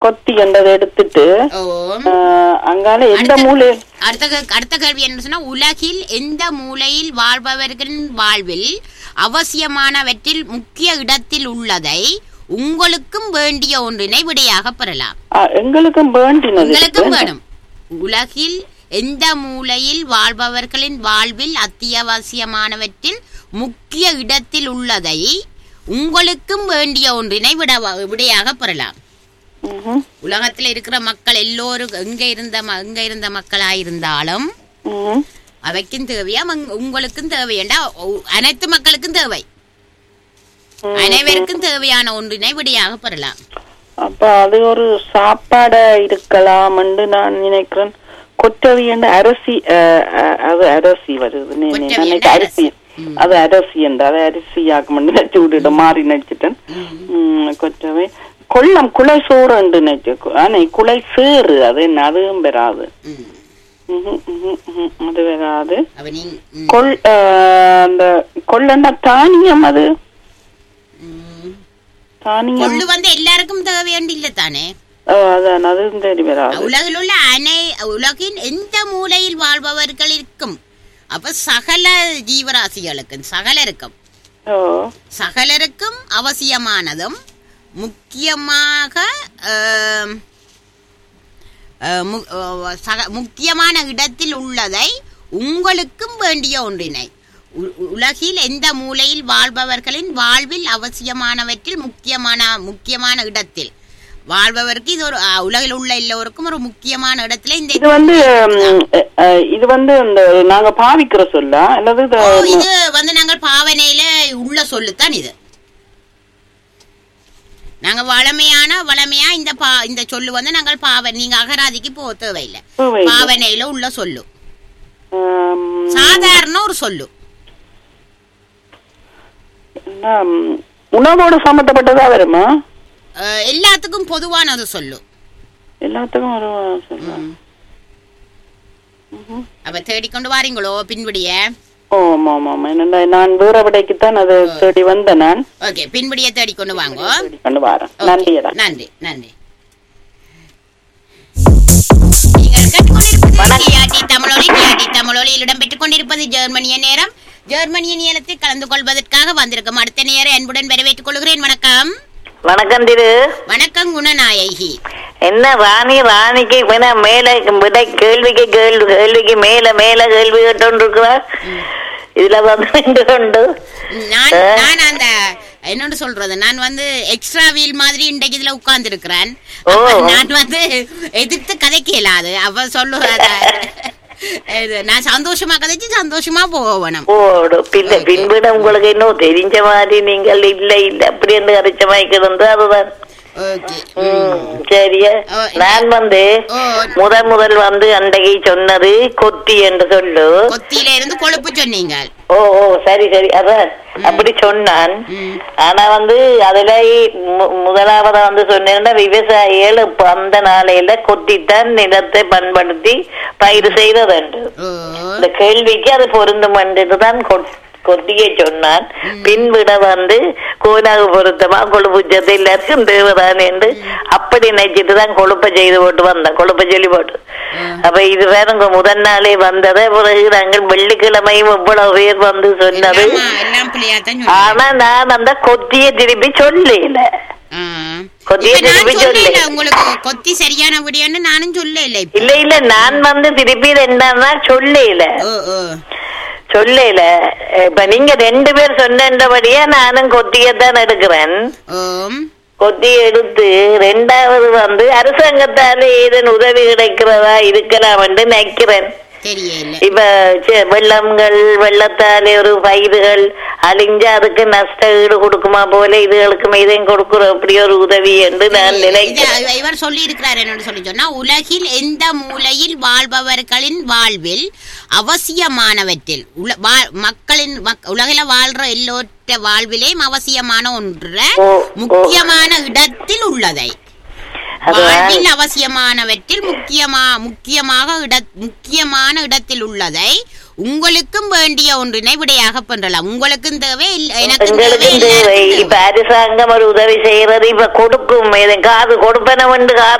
கொத்தி என்றதை எடுத்துட்டு ஓ ஆஹ், அங்கால எந்த அடுத்த- மூலை அடுத்த கே- அடுத்த கேள்வி என்ன சொன்னா உலகில் எந்த மூலையில் வாழ்பவர்களின் வாழ்வில் அவசியமானவற்றில் முக்கிய இடத்தில் உள்ளதை உங்களுக்கும் வேண்டிய ஒன்றினை விடையாக பெறலாம் ஆஹ், எங்களுக்கும் வேண்டினது உங்களுக்கும் இருக்கு. வேணும் உலகில் எந்த மூலையில் வாழ்பவர்களின் வாழ்வில் அத்தியாவசியமானவற்றில் முக்கிய இடத்தில் உள்ளதை உங்களுக்கும் வேண்டிய ஒன்றினை விட விடையாக பெறலாம் ம்ஹும். உலகத்தில் இருக்கிற மக்கள் எல்லோரும் எங்க இருந்த ம- எங்க இருந்த மக்களாயிருந்தாலும் ம்ஹும். அவைக்கும் தேவையா மங்- உங்களுக்கும் தேவையண்டா ஒ- அனைத்து மக்களுக்கும் தேவை அனைவருக்கும் தேவையான ஒன்றினை விடையாக பெறலாம் அப்ப அது ஒரு சாப்பாட இருக்கலாம் என்று நான் நினைக்கிறேன் கொத்தவி என்ற அரிசி ஆஹ், ஆஹ், அது அரிசி வருது நீ- நீ கொத்தவி நினைக்க என்ற அரிசி ம். அது அரிசி என்று அதை அரிசி ஆக்க நினைச்சு விட்டுட்டு மாறி நினைச்சிட்டேன் ம், கொத்தவை கொல்லம் குலை சோறு என்று நினைச்சு ஆனா குலை சேறு அது என்ன அதுவும் பெறாது ம். ம்ஹும், ம்ஹும், ம்ஹும், அது வராது அவ நீங்க ம், கொள் ஆஹ், அந்த கொள்ளண்டா தானியம் அது ம். தானியம் கொள்ளு வந்து எல்லாருக்கும் தேவையாண்டு இல்ல தானே ஓ, அதான் அதுவும் தெரி வராது உலகில் உள்ள அனை உலகின் எந்த மூலையில் வாழ்பவர்களுக்கும் அப்ப சகல ஜீவராசிகளுக்கும் சகலருக்கும் ஓ சகலருக்கும் அவசியமானதும் முக்கியமாக ஆம், அஹ், மு- அஹ், சக- முக்கியமான இடத்தில் உள்ளதை உங்களுக்கும் வேண்டிய ஒன்றினை உ- உலகில் எந்த மூலையில் வாழ்பவர்களின் வாழ்வில் அவசியமானவற்றில் முக்கியமான முக்கியமான இடத்தில் வாழ்பவருக்கு இது ஒரு அஹ், உலகில் உள்ள எல்லோருக்கும் ஒரு முக்கியமான இடத்துல இந்த இது வந்து ம், அ, அ, இது வந்து இந்த நாங்க பாவிக்கிற சொல்லா அல்லது இது- ஓ, இது வந்து நாங்கள் பாவனையில உள்ள சொல்லுத்தான் இது நாங்க வளமையான வளமையா இந்த பா இந்த சொல்லு வந்து நாங்கள் பாவ நீங்க அகராதிக்கு போக தேவையில்லை தேவையில்லை. பாவனையில உள்ள சொல்லு ஆம், சாதாரண ஒரு சொல்லு என்ன, ம், உணவோடு சம்பந்தப்பட்டதா வருமா அஹ், எல்லாத்துக்கும் பொதுவான ஒரு சொல்லு எல்லாத்துக்கும் ஒரு சொல்லா அப்ப தேடிக்கொண்டு வாரீங்களோ பின்பிடிய ஓ ஆமா ஆமா ஆமா என்னடா நான் வேற விடைக்குத்தான் அது தேடி வந்தேன் நான் ஓகே பின்பிடிய தேடிக்கொண்டு வாங்கோ தேடி கொண்டு வரேன் Okay. நன்றியடா நன்றி நன்றி நீங்கள் கேட்டுக்கொண்டிருப்பது டிஆர்டி தமிழொலி டிஆர்டி தமிழொலியில் இடம்பெற்றுக் கொண்டிருப்பது ஜெர்மனிய நேரம் ஜெர்மனிய நேரத்தில் கலந்து கொள்வதற்காக வந்திருக்கும் அடுத்த நேரம் அன்புடன் வரவேற்றுக் கொள்கிறேன் வணக்கம் வணக்கம் திரு வணக்கம் குணநாயகி என்ன ராணி ராணிக்கு வின மேல விடை கேள்விக்கு கேள்வி கேள்விக்கு மேல மேல கேள்வி கேட்டோன்றிருக்கிறார் இதுல வந்து நின்று கொண்டு நான் நான் அந்த என்னன்னு சொல்றது நான் வந்து எக்ஸ்ட்ரா வீல் மாதிரி இன்றைக்கு இதுல உட்கார்ந்து இருக்கிறேன் ஓ. நான் வந்து எதிர்த்து கதைக்க இயலாது அவ சொல்லுறத இது, நான் சந்தோஷமா கதைச்சு சந்தோஷமா போகணும் ஓடு பின்ன Okay. பின்விட உங்களுக்கு இன்னும் தெரிஞ்ச மாதிரி நீங்கள் இல்ல இல்ல அப்படி என்று கரைச்ச மாதிரி அதுதான் ஓகே ம், சரியா ஓ, நான் வந்து ஓ. முதல் முதல் வந்து அன்றைக்கு சொன்னது கொத்தி என்று சொல்லு கொத்தியில இருந்து கொழுப்பு சொன்னீங்க ஓ ஓ சரி சரி அதான் அப்படி சொன்னான் ம். ஆனா வந்து அதுல மு- முதலாவதா வந்து சொன்னேன்னா விவசாயிகள் இப்ப அந்த நாளையில கொத்தித்தான் நிலத்தை பண்படுத்தி பயிர் செய்ததுண்டு ஓ இந்த கேள்விக்கு அது பொருந்தும் தான் கொத்தியை சொன்னான் பின்விட வந்து கோனாகு பொருத்தமா கொழுப்புச்சத்தை எல்லாருக்கும் தேவைதான் என்று அப்படி நினைச்சிட்டு தான் கொழுப்ப செய்து போட்டு வந்தேன் கொழுப்ப சொல்லி போட்டு அப்ப இது வேற முதல் நாளே வந்ததை பிறகு நாங்கள் வெள்ளிக்கிழமையும் இவ்வளவு பேர் வந்து சொன்னது எல்லாம் எல்லாம் பிள்ளையாத்தான் ஆனா நான் அந்த கொத்தியை திருப்பி சொல்லல கொத்தியை திருப்பி சொல்லு. சொல்லல உங்களுக்கு கொத்தி சரியான விடியான்னு நானும் சொல்லல இப்ப இல்ல இல்ல நான் வந்து திருப்பி என்னன்னா சொல்லல ஓ ஓ சொல்லல இப்ப நீங்க ரெண்டு பேர் சொன்னபடியா நானும் கொத்தியத்தான் எடுக்கிறேன் ஓம் கொத்தி எடுத்து ரெண்டாவது வந்து அரசாங்கத்தால ஏதேனும் உதவி கிடைக்கிறதா இருக்கலாம் என்று நினைக்கிறேன் தெரியல இப்ப சே- வெள்ளங்கள் வெள்ளத்தாலே ஒரு பயிர்கள் அழிஞ்சா அதுக்கு நஷ்ட ஈடு கொடுக்குமா போல இதுகளுக்கும் இதையும் கொடுக்குறோம் அப்படி ஒரு உதவி என்று நான் இது நினைக்கிறேன் இவர் சொல்லி இருக்கிறார் என்னன்னு சொல்லி சொன்னா உலகில் எந்த மூலையில் வாழ்பவர்களின் வாழ்வில் அவசியமானவற்றில் உல- வா- மக்களின் மக்- உலகில வாழ்ற எல்லோருடைய வாழ்விலேயும் அவசியமான ஒன்று ஓ, ஓ. முக்கியமான இடத்தில் உள்ளதை அது வாழ்வில் அவசியமானவற்றில் முக்கியமா முக்கியமாக இட முக்கியமான இடத்தில் உள்ளதை உங்களுக்கும் வேண்டிய ஒன்றினை விடையாக பண்றலாம் உங்களுக்கும் தேவை இல்ல- எனக்கும் தேவை எங்களுக்கும் தேவை எல்லாருக்கும் இப்ப தேவை. அரசாங்கம் ஒரு உதவி செய்யறது இப்ப கொடுக்கும் இது காது கொடுப்பன வந்து காது